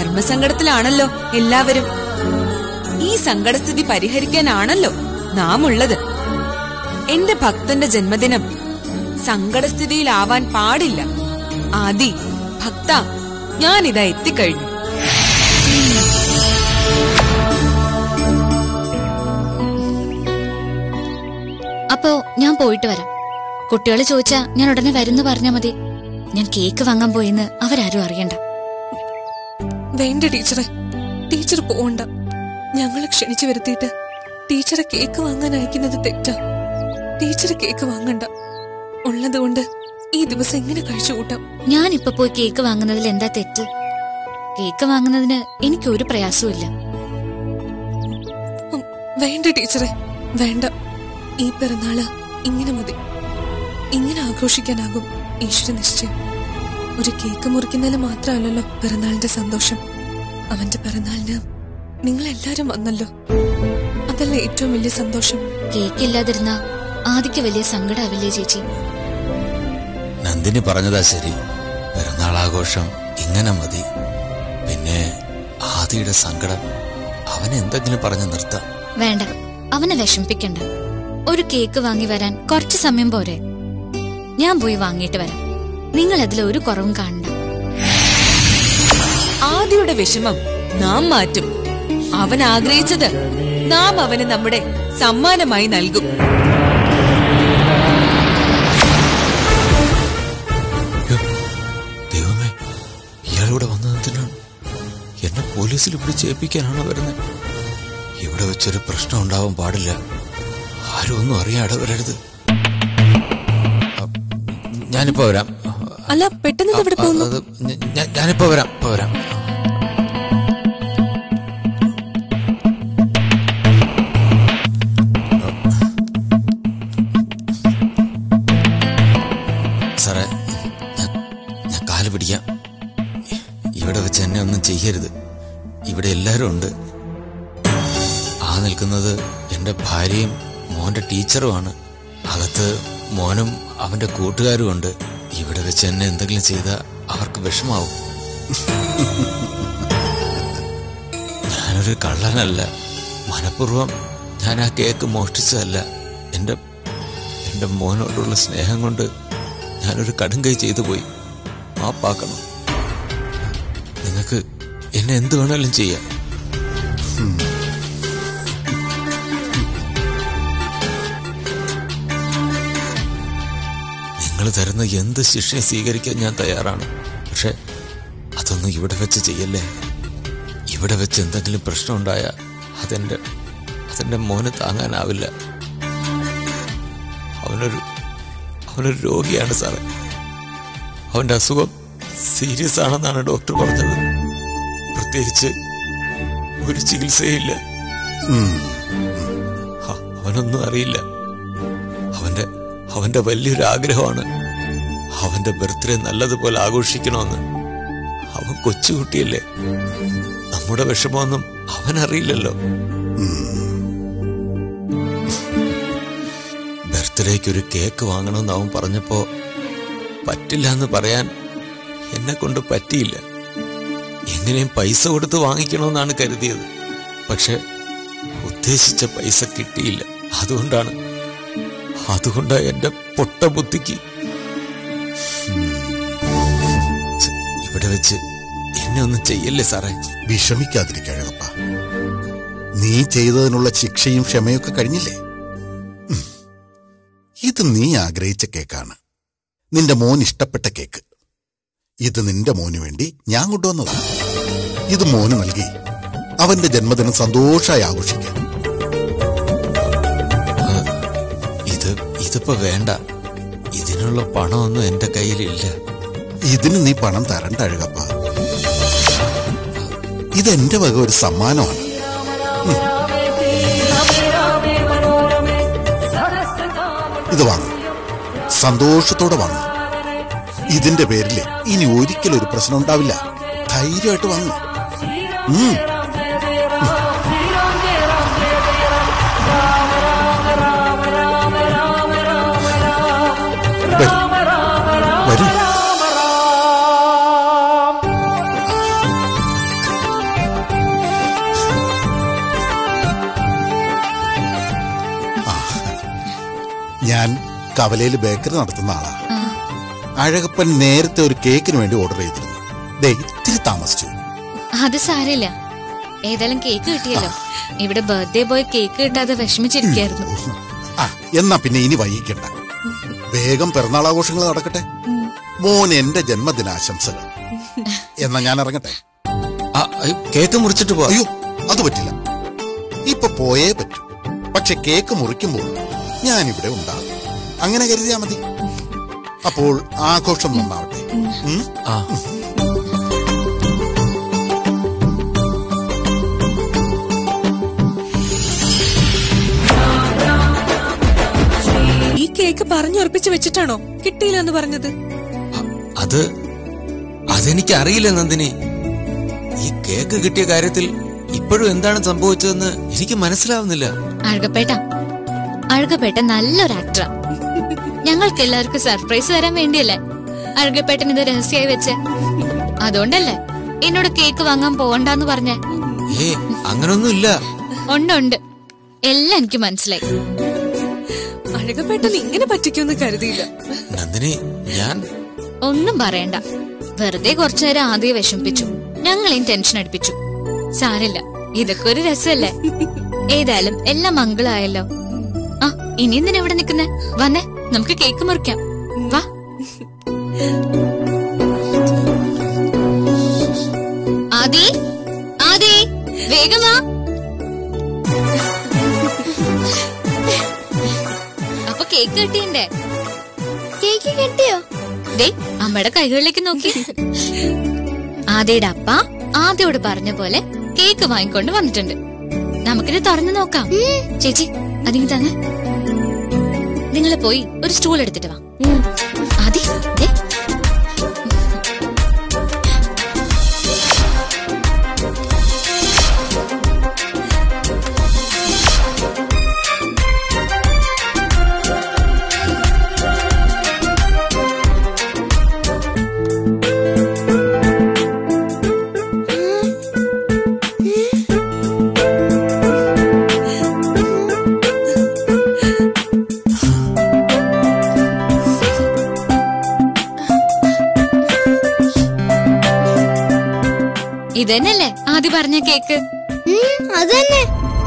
ധർമ്മസങ്കടത്തിലാണല്ലോ എല്ലാവരും ഈ സങ്കടസ്ഥിതി പരിഹരിക്കാനാണല്ലോ നാം ഉള്ളത് എന്റെ ഭക്തന്റെ ജന്മദിനം സങ്കടസ്ഥിതിയിലാവാൻ പാടില്ല ആദി ഭക്ത ഞാനിതാ എത്തിക്കഴിഞ്ഞു അപ്പോ ഞാൻ പോയിട്ട് വരാം കുട്ടികൾ ചോദിച്ചാ ഞാൻ ഉടനെ വരുന്നു പറഞ്ഞാ മതി ഞാൻ കേക്ക് വാങ്ങാൻ പോയിന്ന് അവരാരും അറിയണ്ട വേണ്ട ടീച്ചറെ ടീച്ചർ പോവണ്ട ഞങ്ങളെ ക്ഷണിച്ചു വരുത്തിയിട്ട് ടീച്ചറെ കേക്ക് വാങ്ങാൻ അയക്കുന്നത് തെറ്റാ ടീച്ചർ കേക്ക് വാങ്ങണ്ട ഉള്ളതുകൊണ്ട് ഈ ദിവസം എങ്ങനെ കഴിച്ചു കൂട്ടാം ഞാൻ ഇപ്പൊ പോയി കേക്ക് വാങ്ങുന്നതിൽ എന്താ തെറ്റ് കേക്ക് വാങ്ങുന്നതിന് എനിക്ക് ഒരു പ്രയാസവും ഇല്ല ഉം, വേണ്ട ടീച്ചറെ വേണ്ട ഈ പിറന്നാള് ഇങ്ങനെ മതി ഇങ്ങനെ ആഘോഷിക്കാനാകും ഈശ്വര നിശ്ചയം ഒരു കേക്ക് മുറിക്കുന്നതിൽ മാത്രമല്ലല്ലോ പിറന്നാളിന്റെ സന്തോഷം അവന്റെ പിറന്നാളിന് നിങ്ങൾ എല്ലാരും വന്നല്ലോ അതല്ലേ ഏറ്റവും വലിയ സന്തോഷം കേക്ക് ഇല്ലാതിരുന്ന ആദിക്ക് വലിയ സങ്കടാവില്ലേ ചേച്ചി നന്ദിനി പറഞ്ഞതാ ശരി പിറന്നാളാഘോഷം ഇങ്ങനെ മതി പിന്നെ ആദിയുടെ സങ്കടം അവൻ എന്തെങ്കിലും പറഞ്ഞു നിർത്താം വേണ്ട അവനെ വിഷമിപ്പിക്കണ്ട ഒരു കേക്ക് വാങ്ങി വരാൻ കുറച്ച് സമയം പോരെ ഞാൻ പോയി വാങ്ങിയിട്ട് വരാം നിങ്ങൾ അതിൽ ഒരു കുറവും കാണണ്ട ആദിയുടെ വിഷമം നാം മാറ്റും അവൻ ആഗ്രഹിച്ചത് നാം അവന് നമ്മുടെ സമ്മാനമായി നൽകും ദൈവമേ ഇയാളിവിടെ വന്നതിനാണ് എന്നെ പോലീസിൽ പിടിച്ച് ഏൽപ്പിക്കാനാണോ വരുന്നത് ഇവിടെ വെച്ചൊരു പ്രശ്നം ഉണ്ടാവാൻ പാടില്ല ആരും ഒന്നും അറിയാൻ ഇടവരരുത് അ, ഞാനിപ്പോ വരാം അല്ല പെട്ടെന്ന് ഇത് ഇവിടെ അ, പോകുന്നു അത് ഞ- ഞ- ഞാനിപ്പോ വരാം ഇപ്പൊ വരാം സാറേ ഞാൻ ഞാൻ കാല് പിടിക്കാം ഇവിടെ വെച്ച് എന്നെ ഒന്നും ചെയ്യരുത് ഇവിടെ എല്ലാവരും ഉണ്ട് ആ നിൽക്കുന്നത് എൻ്റെ ഭാര്യയും മോന്റെ ടീച്ചറുമാണ് അകത്ത് മോനും അവന്റെ കൂട്ടുകാരും ഉണ്ട് ഇവിടെ വെച്ച് എന്നെ എന്തെങ്കിലും ചെയ്താൽ അവർക്ക് വിഷമാവും ഞാനൊരു കള്ളനല്ല മനഃപൂർവ്വം ഞാൻ ആ കേക്ക് മോഷ്ടിച്ചതല്ല എൻ്റെ എൻ്റെ മോനോടുള്ള സ്നേഹം കൊണ്ട് ഞാനൊരു കടുങ്കൈ ചെയ്തു പോയി മാപ്പാക്കണം നിങ്ങൾക്ക് എന്നെ എന്ത് വേണേലും ചെയ്യാം നിങ്ങൾ തരുന്ന എന്ത് ശിക്ഷയും സ്വീകരിക്കാൻ ഞാൻ തയ്യാറാണ് പക്ഷെ അതൊന്നും ഇവിടെ വെച്ച് ചെയ്യല്ലേ ഇവിടെ വെച്ച് എന്തെങ്കിലും പ്രശ്നം ഉണ്ടായ അതെന്റെ അതെന്റെ മോന് താങ്ങാനാവില്ല അവനൊരു അവനൊരു രോഗിയാണ് സാറേ അവന്റെ അസുഖം സീരിയസ് ആണെന്നാണ് ഡോക്ടർ പറഞ്ഞത് പ്രത്യേകിച്ച് ഒരു ചികിത്സയില്ല ഹ, അവനൊന്നും അറിയില്ല അവന്റെ അവന്റെ വലിയൊരു ആഗ്രഹമാണ് അവന്റെ ബർത്ത്ഡേ നല്ലതുപോലെ ആഘോഷിക്കണമെന്ന് അവൻ കൊച്ചുകുട്ടിയല്ലേ നമ്മുടെ വിഷമമൊന്നും അവനറിയില്ലല്ലോ ബർത്ത്ഡേക്ക് ഒരു കേക്ക് വാങ്ങണമെന്ന് അവൻ പറഞ്ഞപ്പോ പറ്റില്ല എന്ന് പറയാൻ എന്നെ കൊണ്ട് പറ്റിയില്ല എങ്ങനെയും പൈസ കൊടുത്ത് വാങ്ങിക്കണമെന്നാണ് കരുതിയത് പക്ഷെ ഉദ്ദേശിച്ച പൈസ കിട്ടിയില്ല അതുകൊണ്ടാണ് അതുകൊണ്ടാ എന്റെ പൊട്ട ബുദ്ധിക്ക് ഛെ, ഇവിടെ വെച്ച് എന്നെ ഒന്നും ചെയ്യല്ലേ സാറേ വിഷമിക്കാതിരിക്കഴകപ്പ നീ ചെയ്തതിനുള്ള ശിക്ഷയും ക്ഷമയൊക്കെ കഴിഞ്ഞില്ലേ ഉം. ഇത് നീ ആഗ്രഹിച്ച കേക്കാണ് നിന്റെ മോൻ ഇഷ്ടപ്പെട്ട കേക്ക് ഇത് നിന്റെ മോന് വേണ്ടി ഞാൻ കൊണ്ടുവന്നതാണ് ഇത് മോന് നൽകി അവന്റെ ജന്മദിനം സന്തോഷമായി ആഘോഷിക്കാം ഇത് ഇതിപ്പോ വേണ്ട ഇതിനുള്ള പണമൊന്നും എന്റെ കയ്യിലില്ല ഇതിന് നീ പണം തരണ്ട അഴകപ്പ ഇതെന്റെ വക ഒരു സമ്മാനമാണ് ഉം. ഇത് വാങ്ങും സന്തോഷത്തോടെ വാങ്ങും ഇതിന്റെ പേരിൽ ഇനി ഒരിക്കലും ഒരു പ്രശ്നം ഉണ്ടാവില്ല ധൈര്യമായിട്ട് വാങ്ങും ഉം. വരൂ. വരൂ കവലയിൽ ബേക്കറി നടത്തുന്ന ആളാ അഴകപ്പൻ നേരത്തെ ഒരു കേക്കിന് വേണ്ടി ഓർഡർ ചെയ്തിരുന്നു ദേ ഇത്തിരി താമസിച്ചു അത് സാരമില്ല ഏതായാലും കേക്ക് കിട്ടിയല്ലോ ഇവിടെ ബർത്ത്ഡേ ബോയ് കേക്ക് കിട്ടാതെ വിഷമിച്ചിരിക്കായിരുന്നു ആ എന്നാ പിന്നെ ഇനി വൈകിക്കണ്ട വേഗം പിറന്നാളാഘോഷങ്ങൾ നടക്കട്ടെ മോൻ എന്റെ ജന്മദിനാശംസകൾ എന്നാ ഞാൻ ഇറങ്ങട്ടെ ആ, ഈ കേക്ക് മുറിച്ചിട്ട് പോവാ അയ്യോ അത് പറ്റില്ല ഇപ്പൊ പോയേ പറ്റൂ പക്ഷെ കേക്ക് മുറിക്കുമ്പോൾ ഞാൻ ഇവിടെ ഉണ്ടാകും അങ്ങനെ കരുതിയാ മതി അപ്പോൾ ആഘോഷം നന്നാവട്ടെ ഉം? ആ ഈ കേക്ക് പറഞ്ഞുറപ്പിച്ച് വെച്ചിട്ടാണോ കിട്ടിയില്ല എന്ന് പറഞ്ഞത് അത് അതെനിക്ക് അറിയില്ല നന്ദിനി ഈ കേക്ക് കിട്ടിയ കാര്യത്തിൽ ഇപ്പോഴും എന്താണ് സംഭവിച്ചതെന്ന് എനിക്ക് മനസ്സിലാവുന്നില്ല അഴകപ്പേട്ട അഴകപ്പേട്ട നല്ലൊരു ആക്ടറാ ഞങ്ങൾക്ക് എല്ലാവർക്കും സർപ്രൈസ് തരാൻ വേണ്ടിയല്ലേ അഴകപ്പേട്ടൻ ഇത് രഹസ്യമായി വെച്ച് അതുകൊണ്ടല്ലേ എന്നോട് കേക്ക് വാങ്ങാൻ പോവണ്ടെന്ന് പറഞ്ഞേ ഏ അങ്ങനൊന്നും ഇല്ല ഉണ്ട് ഉണ്ട് എല്ലാം എനിക്ക് മനസ്സിലായി അഴകപ്പെട്ടെന്ന് ഇങ്ങനെ പറ്റിക്കുമെന്ന് കരുതിയില്ല നന്ദിനി ഞാൻ ഒന്നും പറയണ്ട വെറുതെ കുറച്ചു നേരം ആദ്യം വിഷമിപ്പിച്ചു ഞങ്ങളെയും ടെൻഷൻ അടിപ്പിച്ചു സാരില്ല ഇതൊക്കെ ഒരു രസമല്ലേ ഏതായാലും എല്ലാം മംഗളായല്ലോ ആ ഇനി എന്തിനാ ഇവിടെ നിക്കുന്നേ വന്നേ നമുക്ക് കേക്ക് മുറിക്കാം വാ ആദി ആദി വേഗം വാ അപ്പൊ കേക്ക് കിട്ടിയണ്ടേ കേക്ക് കിട്ടിയോ ദേ അമ്മയുടെ കൈകളിലേക്ക് നോക്കി ആദ്യയുടെ അപ്പ ആദ്യോട് പറഞ്ഞ പോലെ കേക്ക് വാങ്ങിക്കൊണ്ട് വന്നിട്ടുണ്ട് നമുക്കിത് തുറന്നു നോക്കാം ചേച്ചി അതിങ്ങ് തന്നെ നിങ്ങൾ പോയി ഒരു സ്റ്റൂൾ എടുത്തിട്ട് വാ ആദി ദേ ഇതന്നെയല്ലേ ആദ്യം പറഞ്ഞ കേക്ക് അതന്നെ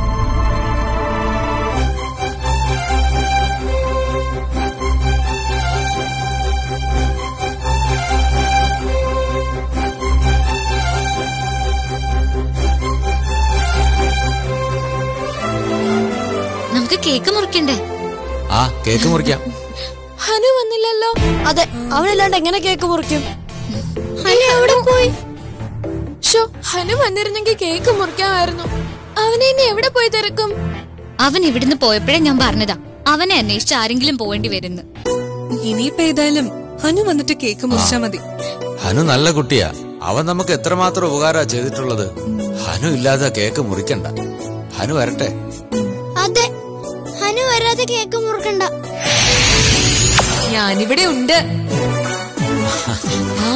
നമുക്ക് കേക്ക് മുറിക്കണ്ടേ ആ കേക്ക് മുറിക്കാം ഹനു വന്നില്ലല്ലോ അതെ അവനില്ലാണ്ട് എങ്ങനെ കേക്ക് മുറിക്കും ഹലോ എവിടെ പോയി ഷോ ഹനു വന്നിരുന്നെങ്കിൽ കേക്ക് മുറിക്കാമായിരുന്നു അവനെ ഇനി എവിടെ പോയി തിരക്കും അവൻ ഇവിടുന്ന് പോയപ്പോഴേ ഞാൻ പറഞ്ഞതാ അവനെ അന്വേഷിച്ച് ആരെങ്കിലും പോവേണ്ടി വരുന്നു ഇനിയിപ്പോ ഏതായാലും ഹനു വന്നിട്ട് കേക്ക് മുറിച്ചാ മതി ഹനു നല്ല കുട്ടിയാ അവൻ നമുക്ക് എത്രമാത്രം ഉപകാരാ ചെയ്തിട്ടുള്ളത് ഹനു ഇല്ലാതെ കേക്ക് മുറിക്കണ്ട ഹനു വരട്ടെ അതെ ഹനു വരാതെ കേക്ക് മുറിക്കണ്ട ഞാനിവിടെ ഉണ്ട് ആ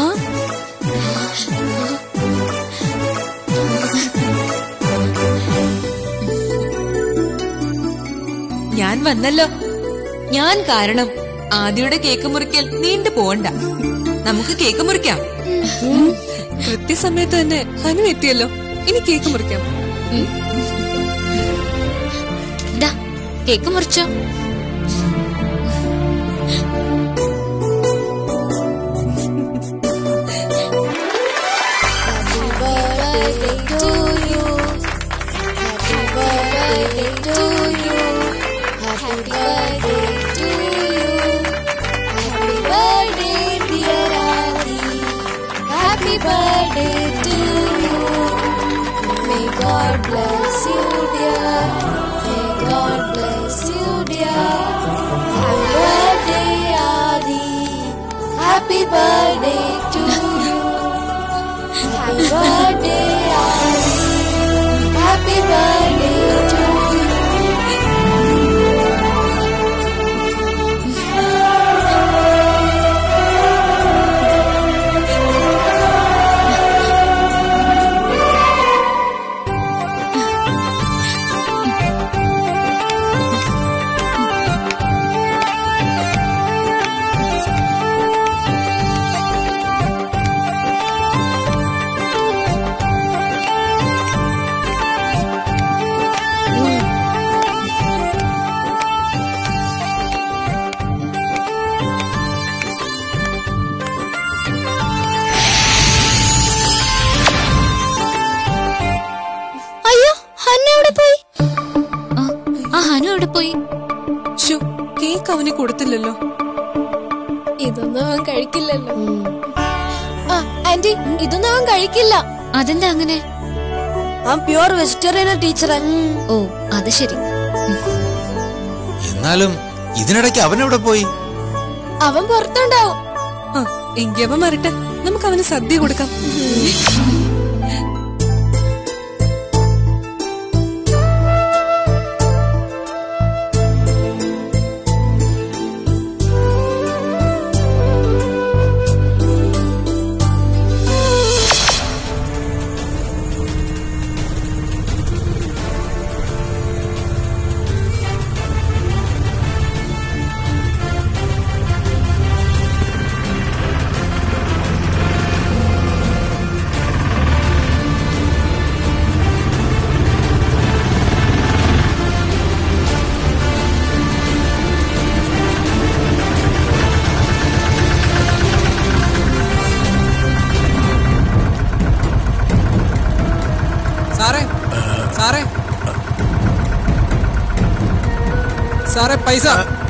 ഞാൻ വന്നല്ലോ ഞാൻ കാരണം ആദ്യയുടെ കേക്ക് മുറിക്കൽ നീണ്ടു പോവണ്ട നമുക്ക് കേക്ക് മുറിക്കാം കൃത്യസമയത്ത് തന്നെ ഹനു എത്തിയല്ലോ ഇനി കേക്ക് മുറിക്കാം ദാ കേക്ക് മുറിച്ചോ Happy birthday to you. May God bless you, dear. May God bless you, dear. Happy birthday, Adi. Happy birthday to you. Happy birthday, Adi. Happy birthday to you. അവനെ കൊടുത്തില്ലല്ലോ ഇതൊന്നും അവൻ കഴിക്കില്ലല്ലോ ആ ആന്റി ഇതൊന്നും അവൻ കഴിക്കില്ല അതെന്താ അങ്ങനെ അവൻ പ്യുവർ വെജിറ്റേറിയൻ ടീച്ചറെ ഓ അത് ശരി എന്നാലും ഇതിനിടയ്ക്ക് അവനെവിടെ പോയി അവൻ പുറത്തുണ്ടാവും ആ എങ്കി അവൻ വരട്ടെ നമുക്ക് അവന് സദ്യ കൊടുക്കാം സാറേ സാറേ സാറേ പൈസ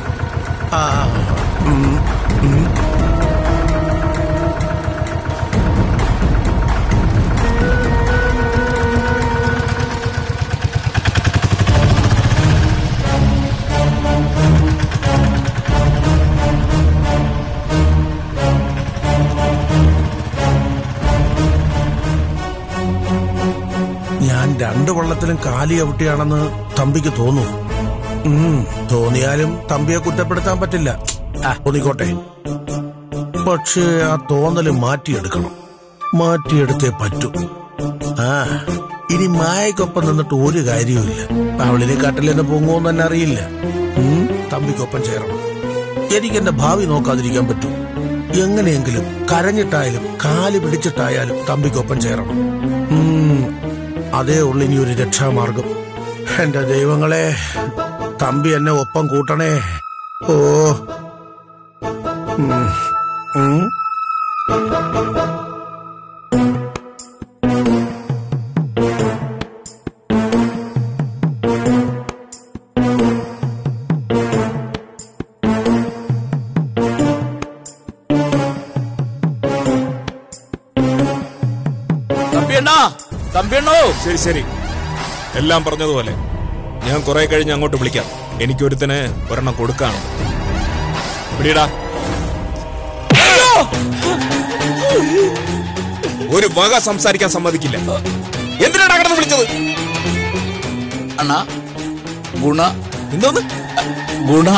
ഞാൻ രണ്ട് വള്ളത്തിലും കാലി ചവിട്ടിയാണെന്ന് തമ്പിക്ക് തോന്നുന്നു ഉം, തോന്നിയാലും തമ്പിയെ കുറ്റപ്പെടുത്താൻ പറ്റില്ല ആ, തോന്നിക്കോട്ടെ പക്ഷേ ആ തോന്നല് മാറ്റിയെടുക്കണം മാറ്റിയെടുത്തേ പറ്റൂ ആ ഇനി മായക്കൊപ്പം നിന്നിട്ട് ഒരു കാര്യവുമില്ല അവളിനെ കാട്ടിലെന്ന് പൊങ്ങുമെന്ന് തന്നെ അറിയില്ല ഉം, തമ്പിക്കൊപ്പം ചേരണം എനിക്ക് എന്റെ ഭാവി നോക്കാതിരിക്കാൻ പറ്റും എങ്ങനെയെങ്കിലും കരഞ്ഞിട്ടായാലും കാല് പിടിച്ചിട്ടായാലും തമ്പിക്കൊപ്പം ചേരണം ഉം, അതേ ഉള്ളു ഇനി ഒരു രക്ഷാമാർഗം എന്റെ ദൈവങ്ങളെ തമ്പി എന്നെ ഒപ്പം കൂട്ടണേ ഓ ഉം. ഉം. തമ്പിയണ്ണാ തമ്പിയണ്ണോ ശരി ശരി എല്ലാം പറഞ്ഞതുപോലെ ഞാൻ കുറെ കഴിഞ്ഞ് അങ്ങോട്ട് വിളിക്കാം എനിക്കൊരുത്തന് ഒരെണ്ണം കൊടുക്കാണ് പിടിയടാ ഒരു വക സംസാരിക്കാൻ സമ്മതിക്കില്ല എന്തിനാണ് കടന്ന് വിളിച്ചത് അണ്ണാ ഗുണ എന്തോന്ന് ഗുണ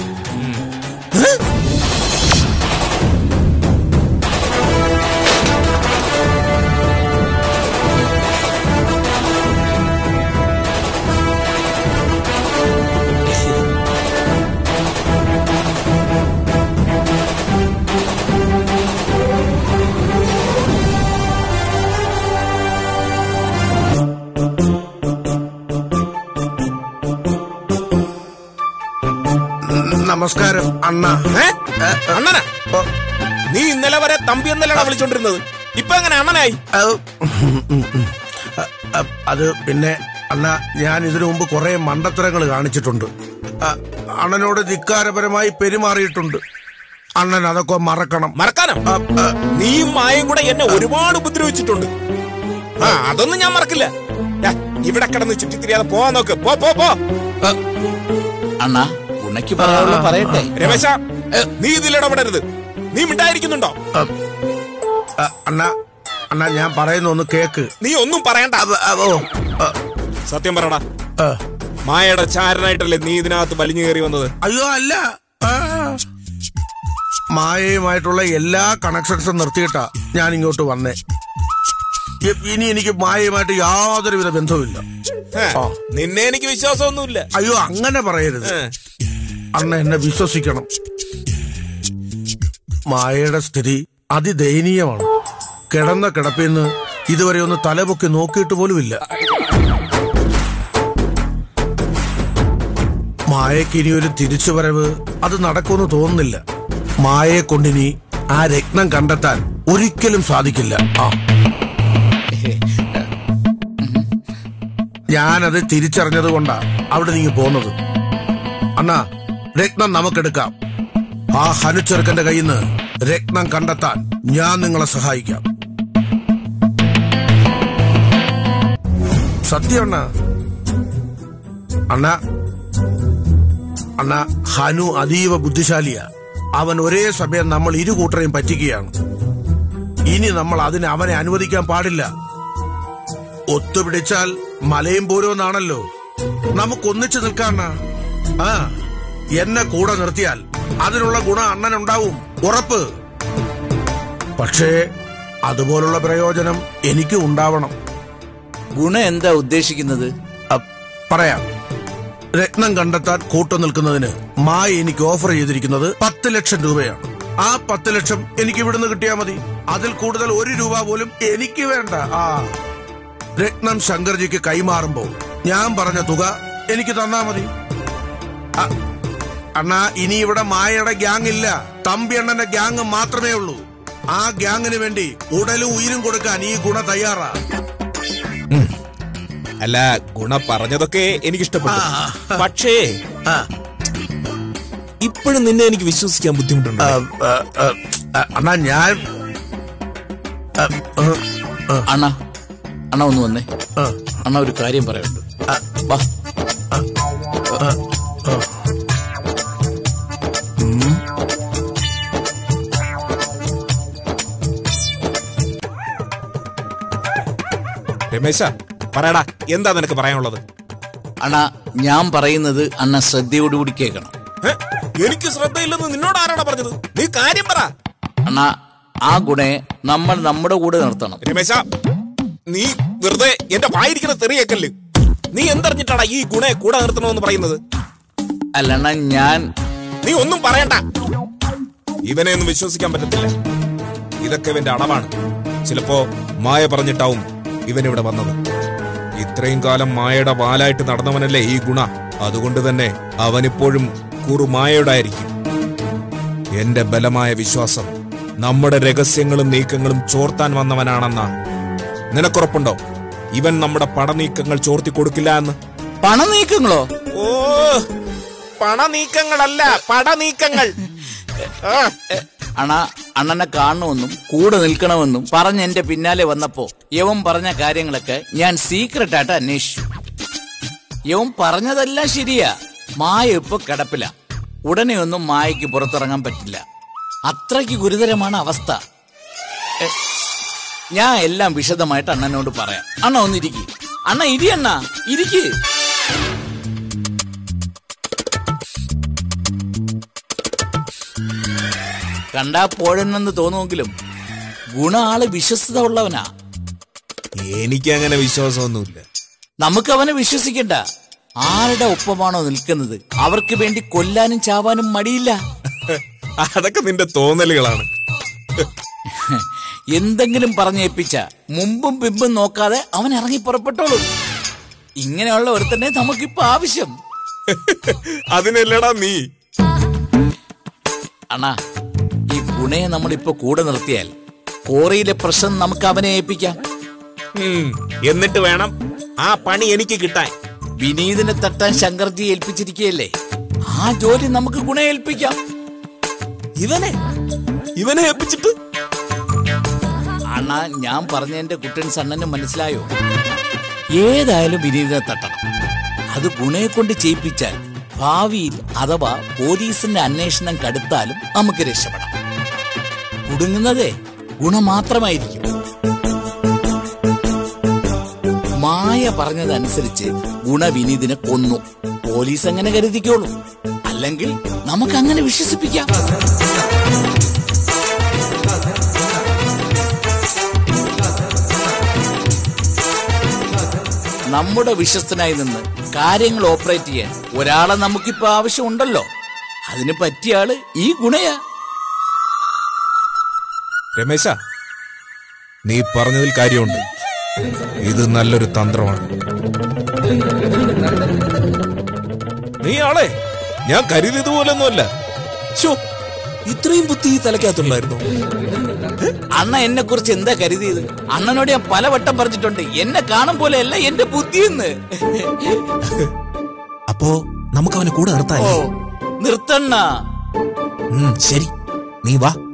നമസ്കാരം അണ്ണ ഏ? അണ്ണനാ നീ ഇന്നലെ വരെ തമ്പി എന്നല്ലാണ് വിളിച്ചോണ്ടിരുന്നത് ഇപ്പൊ എങ്ങനെ അണ്ണനായി അത് ഉം, ഉം, ഉം. അ- അ- അത് പിന്നെ അണ്ണ ഞാൻ ഇതിനു മുമ്പ് കുറെ മണ്ടത്തരങ്ങൾ കാണിച്ചിട്ടുണ്ട് അ, അണ്ണനോട് ധിക്കാരപരമായി പെരുമാറിയിട്ടുണ്ട് അണ്ണൻ അതൊക്കെ മറക്കണം മറക്കാനോ അ, അ, നീയും മായും കൂടെ എന്നെ ഒരുപാട് ഉപദ്രവിച്ചിട്ടുണ്ട് ആ അതൊന്നും ഞാൻ മറക്കില്ല ദാ, ഇവിടെ കിടന്ന് ചുറ്റിത്തിരിയാതെ പോവാൻ നോക്ക് പോ പോ പോ അണ്ണാ ഗുണയ്ക്ക് പറയാനുള്ള പറയട്ടെ രമേശ നീ ഇതിൽ ഇടപെടരുത് നീ മിണ്ടായിരിക്കുന്നുണ്ടോ അ, അ, അണ്ണ അണ്ണ ഞാൻ പറയുന്ന ഒന്ന് കേക്ക് നീ ഒന്നും പറയണ്ട അ, അ, ഓ അ, സത്യം പറയടാ അ. മായയുടെ ചാരനായിട്ടല്ലേ നീ ഇതിനകത്ത് വലിഞ്ഞു കയറി വന്നത് അയ്യോ അല്ല ആ. മായയുമായിട്ടുള്ള എല്ലാ കണക്ഷൻസും നിർത്തിയിട്ടാ ഞാൻ ഇങ്ങോട്ട് വന്നേ ഇ- ഇനി എനിക്ക് മായയുമായിട്ട് യാതൊരുവിധ ബന്ധവുമില്ല ഹേ, ആ. നിന്നെ എനിക്ക് വിശ്വാസമൊന്നുമില്ല അയ്യോ അങ്ങനെ പറയരുത് ഏ, അണ്ണ എന്നെ വിശ്വസിക്കണം മായയുടെ സ്ഥിതി അതിദയനീയമാണ് കിടന്ന കിടപ്പിന്ന് ഇതുവരെ ഒന്ന് തലപൊക്കി നോക്കിയിട്ട് പോലുമില്ല മായയ്ക്ക് ഇനി ഒരു തിരിച്ചുവരവ് അത് നടക്കുമെന്ന് തോന്നുന്നില്ല മായയെ കൊണ്ടിനി ആ രത്നം കണ്ടെത്താൻ ഒരിക്കലും സാധിക്കില്ല ആ ഞാനത് തിരിച്ചറിഞ്ഞത് കൊണ്ടാ അവിടെ നീങ്ങി പോന്നത് അണ്ണാ രത്നം നമുക്കെടുക്കാം ആ ഹനുച്ചെറുക്കന്റെ കയ്യിൽ നിന്ന് രത്നം കണ്ടെത്താൻ ഞാൻ നിങ്ങളെ സഹായിക്കാം സത്യം അണ്ണ അണ്ണ അണ്ണ ഹനു അതീവ ബുദ്ധിശാലിയാ അവൻ ഒരേ സമയം നമ്മൾ ഇരു കൂട്ടരെയും പറ്റിക്കുകയാണ് ഇനി നമ്മൾ അതിന് അവനെ അനുവദിക്കാൻ പാടില്ല ഒത്തുപിടിച്ചാൽ മലയും പോരോന്നാണല്ലോ നമുക്ക് ഒന്നിച്ചു നിൽക്കാണ്ണ ആ എന്നെ കൂടെ നിർത്തിയാൽ അതിനുള്ള ഗുണം അണ്ണനുണ്ടാവും ഉറപ്പ് പക്ഷേ അതുപോലുള്ള പ്രയോജനം എനിക്ക് ഉണ്ടാവണം ഗുണ എന്താ ഉദ്ദേശിക്കുന്നത് അ- പറയാം രത്നം കണ്ടെത്താൻ കൂട്ടു നിൽക്കുന്നതിന് മായ എനിക്ക് ഓഫർ ചെയ്തിരിക്കുന്നത് പത്ത് ലക്ഷം രൂപയാണ് ആ പത്ത് ലക്ഷം എനിക്ക് ഇവിടുന്ന് കിട്ടിയാൽ മതി അതിൽ കൂടുതൽ ഒരു രൂപ പോലും എനിക്ക് വേണ്ട ആ രത്നം ശങ്കർജിക്ക് കൈമാറുമ്പോ ഞാൻ പറഞ്ഞ തുക എനിക്ക് തന്നാ മതി അ- അണ്ണാ ഇനി ഇവിടെ മായയുടെ ഗ്യാങ് ഇല്ല തമ്പി അണ്ണന്റെ ഗ്യാങ് മാത്രമേ ഉള്ളൂ ആ ഗ്യാങ്ങിന് വേണ്ടി ഉടലും ഉയിരും കൊടുക്കാൻ ഈ ഗുണ തയ്യാറാ അല്ല ഗുണ പറഞ്ഞതൊക്കെ എനിക്ക് ഇഷ്ടപ്പെട്ടു പക്ഷേ ആ, ഇപ്പോഴും നിന്നെ എനിക്ക് വിശ്വസിക്കാൻ ബുദ്ധിമുട്ടുണ്ട് ആ, ആ, ആ, ആ, അണ്ണാ ഞാൻ ആ, ആ, ആ, അണ്ണ അണ്ണ ഒന്ന് വന്നേ ആ. അണ്ണ ഒരു കാര്യം പറയുന്നുണ്ട് വാ രമേശ പറയടാ എന്താ നിനക്ക് പറയാനുള്ളത് അണ്ണ ഞാൻ പറയുന്നത് അണ്ണ ശ്രദ്ധയോടുകൂടി കേൾക്കണം ഏ? എനിക്ക് ശ്രദ്ധയില്ലെന്ന് നിന്നോട് ആരാണ് പറഞ്ഞത് നീ കാര്യം പറ അണ്ണ ആ ഗുണയെ നമ്മൾ നമ്മുടെ കൂടെ നിർത്തണം രമേശ നീ വെറുതെ എന്റെ വായിരിക്കുന്ന തെറിയേക്കല്ല് നീ എന്തറിഞ്ഞിട്ടാടാ ഈ ഗുണയെ കൂടെ നിർത്തണമെന്ന് പറയുന്നത് അല്ല അണ്ണ ഞാൻ നീ ഒന്നും പറയണ്ട ഇവനെ ഒന്നും വിശ്വസിക്കാൻ പറ്റത്തില്ല ഇതൊക്കെ ഇവന്റെ അടവാണ് ചിലപ്പോ മായ പറഞ്ഞിട്ടാവും ഇവൻ ഇവിടെ വന്നത് ഇത്രയും കാലം മായയുടെ വാലായിട്ട് നടന്നവനല്ലേ ഈ ഗുണ അതുകൊണ്ട് തന്നെ അവനിപ്പോഴും കുറു മായയുടെ ആയിരിക്കും എന്റെ ബലമായ വിശ്വാസം നമ്മുടെ രഹസ്യങ്ങളും നീക്കങ്ങളും ചോർത്താൻ വന്നവനാണെന്നാണ് നിനക്കുറപ്പുണ്ടോ ഇവൻ നമ്മുടെ പടനീക്കങ്ങൾ ചോർത്തി കൊടുക്കില്ല എന്ന് പണം നീക്കങ്ങളോ ഓ പണനീക്കങ്ങളല്ല പടനീക്കങ്ങൾ ആ, അണ അണ്ണനെ കാണണമെന്നും കൂടെ നിൽക്കണമെന്നും പറഞ്ഞ് എന്റെ പിന്നാലെ വന്നപ്പോ യവൻ പറഞ്ഞ കാര്യങ്ങളൊക്കെ ഞാൻ സീക്രട്ട് ആയിട്ട് അന്വേഷിച്ചു യവൻ പറഞ്ഞതെല്ലാം ശരിയാ മായ ഇപ്പൊ കിടപ്പില ഉടനെ ഒന്നും മായയ്ക്ക് പുറത്തിറങ്ങാൻ പറ്റില്ല അത്രയ്ക്ക് ഗുരുതരമാണ് അവസ്ഥ എ, ഞാൻ എല്ലാം വിശദമായിട്ട് അണ്ണനോട് പറയാം അണ്ണ ഒന്നിരിക്കി അണ്ണ ഇരി അണ്ണ ഇരിക്ക് കണ്ടാ പോഴെന്നെന്ന് തോന്നുമെങ്കിലും ഗുണ ആള് വിശ്വസ്തത ഉള്ളവനാ എനിക്ക് അങ്ങനെ വിശ്വാസമൊന്നുമില്ല നമുക്ക് അവനെ വിശ്വസിക്കണ്ട ആരുടെ ഒപ്പമാണോ നിൽക്കുന്നത് അവർക്ക് വേണ്ടി കൊല്ലാനും ചാവാനും മടിയില്ല അതൊക്കെ നിന്റെ തോന്നലുകളാണ് എന്തെങ്കിലും പറഞ്ഞേൽപ്പിച്ച മുമ്പും പിമ്പും നോക്കാതെ അവൻ ഇറങ്ങി പുറപ്പെട്ടോളും ഇങ്ങനെയുള്ള ഒരുത്തന്നെ നമുക്കിപ്പോ ആവശ്യം അതിനല്ലടാ നീ അണ്ണാ ഈ ഗുണയെ നമ്മളിപ്പോ കൂടെ നിർത്തിയാൽ കോറിയിലെ പ്രശ്നം നമുക്ക് അവനെ ഏൽപ്പിക്കാം ഉം, എന്നിട്ട് വേണം ആ പണി എനിക്ക് കിട്ടാൻ വിനീതിനെ തട്ടാൻ ശങ്കർജി ഏൽപ്പിച്ചിരിക്കുകയല്ലേ ആ ജോലി നമുക്ക് ഗുണ ഏൽപ്പിക്കാം ഇവനെ ഇവനെ ഏൽപ്പിച്ചിട്ട് അണ്ണാ ഞാൻ പറഞ്ഞതിന്റെ കുട്ടൻ സണ്ണന് മനസ്സിലായോ ഏതായാലും വിനീതിനെ തട്ടണം അത് ഗുണയെ കൊണ്ട് ചെയ്യിപ്പിച്ചാൽ ഭാവിയിൽ അഥവാ പോലീസിന്റെ അന്വേഷണം കടുത്താലും നമുക്ക് രക്ഷപ്പെടാം കുടുങ്ങുന്നതേ ഗുണ മാത്രമായിരിക്കും മായ പറഞ്ഞതനുസരിച്ച് ഗുണ വിനീതിനെ കൊന്നു പോലീസ് അങ്ങനെ കരുതിക്കോളൂ അല്ലെങ്കിൽ നമുക്ക് അങ്ങനെ വിശ്വസിപ്പിക്കാം നമ്മുടെ വിശ്വസ്തനായി നിന്ന് കാര്യങ്ങൾ ഓപ്പറേറ്റ് ചെയ്യാൻ ഒരാളെ നമുക്കിപ്പോ ആവശ്യമുണ്ടല്ലോ അതിന് പറ്റിയ ആള് ഈ ഗുണയാ രമേശ നീ പറഞ്ഞതിൽ കാര്യമുണ്ട് ഇത് നല്ലൊരു തന്ത്രമാണ് നീ ആളെ ഞാൻ കരുതിയതുപോലൊന്നുമല്ല ശോ ഇത്രയും ബുദ്ധി ഈ തലക്കകത്തുണ്ടായിരുന്നു അണ്ണ എന്നെ കുറിച്ച് എന്താ കരുതിയത് അണ്ണനോട് ഞാൻ പലവട്ടം പറഞ്ഞിട്ടുണ്ട് എന്നെ കാണും പോലെയല്ല എന്റെ ബുദ്ധിയെന്ന് അപ്പോ നമുക്ക് അവനെ കൂടെ ഓ നിർത്താനേ നിർത്തണ്ണ ഉം, ശരി നീ വാ